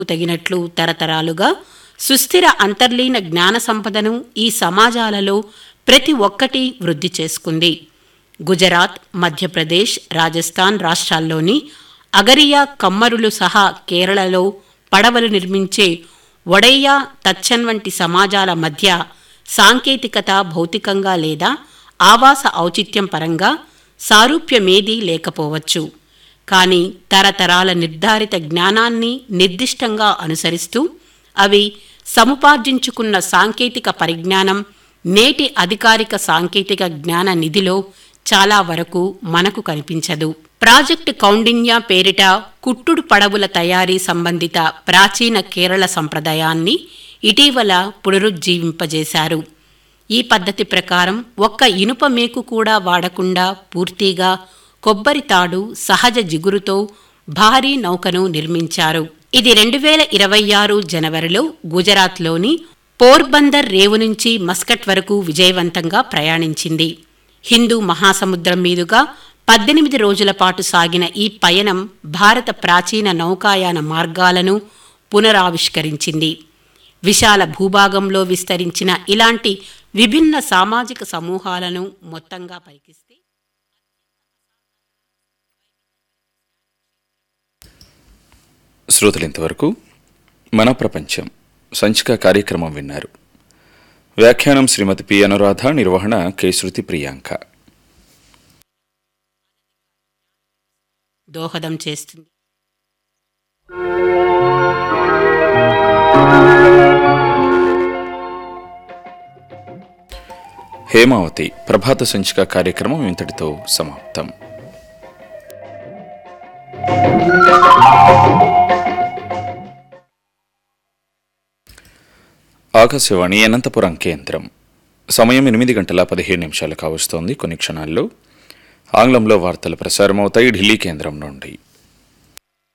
తగినట్లు తరతరాలుగా సుస్థిర అంతర్లీన జ్ఞాన సంపదను ఈ సమాజాలలో ప్రతి ఒక్కటి వృద్ధి చేసుకుంది గుజరాత్ మధ్యప్రదేశ్ రాజస్థాన్ రాష్ట్రాల్లోని అగరియా కమ్మరులు సహా కేరళలో పడవలు నిర్మించే ఒడయ్య తచ్చన్ వంటి సమాజాల మధ్య సాంకేతికత భౌతికంగా లేదా ఆవాస ఔచిత్యం పరంగా సారూప్యమేదీ లేకపోవచ్చు కానీ తరతరాల నిర్ధారిత జ్ఞానాన్ని నిర్దిష్టంగా అనుసరిస్తూ అవి సముపార్జించుకున్న సాంకేతిక పరిజ్ఞానం నేటి అధికారిక సాంకేతిక జ్ఞాన నిధిలో చాలా వరకు మనకు కనిపించదు ప్రాజెక్ట్ కౌండిన్య పేరిట కుట్టుడు పడవుల తయారీ సంబంధిత ప్రాచీన కేరళ సంప్రదాయాన్ని ఇటీవల పునరుజ్జీవింపజేశారు ఈ పద్ధతి ప్రకారం ఒక్క ఇనుప మేకు కూడా వాడకుండా పూర్తిగా కొబ్బరి తాడు సహజ జిగురుతో భారీ నౌకను నిర్మించారు ఇది రెండు వేల ఇరవై ఆరు జనవరిలో గుజరాత్లోని పోర్బందర్ రేవు నుంచి మస్కట్ వరకు విజయవంతంగా ప్రయాణించింది హిందూ మహాసముద్రం మీదుగా పద్దెనిమిది రోజుల పాటు సాగిన ఈ పయనం భారత ప్రాచీన నౌకాయాన మార్గాలను పునరావిష్కరించింది విశాల భూభాగంలో విస్తరించిన ఇలాంటి విభిన్న సామాజిక సమూహాలను మొత్తంగా పైకిస్తే శ్రోతలు ఇంతవరకు మన ప్రపంచం సంచిక కార్యక్రమం విన్నారు వ్యాఖ్యానం శ్రీమతి పి అనురాధ నిర్వహణ కె శృతి ప్రియాంక దోహదం చేస్తుంది హేమావతి ప్రభాత సంచిక కార్యక్రమం ఇంతటితో సమాప్తం ఆకాశవాణి అనంతపురం కేంద్రం సమయం ఎనిమిది గంటల పదిహేను నిమిషాలు కావస్తోంది కొన్ని క్షణాల్లో ఆంగ్లంలో వార్తలు ప్రసారమవుతాయి ఢిల్లీ కేంద్రం నుండి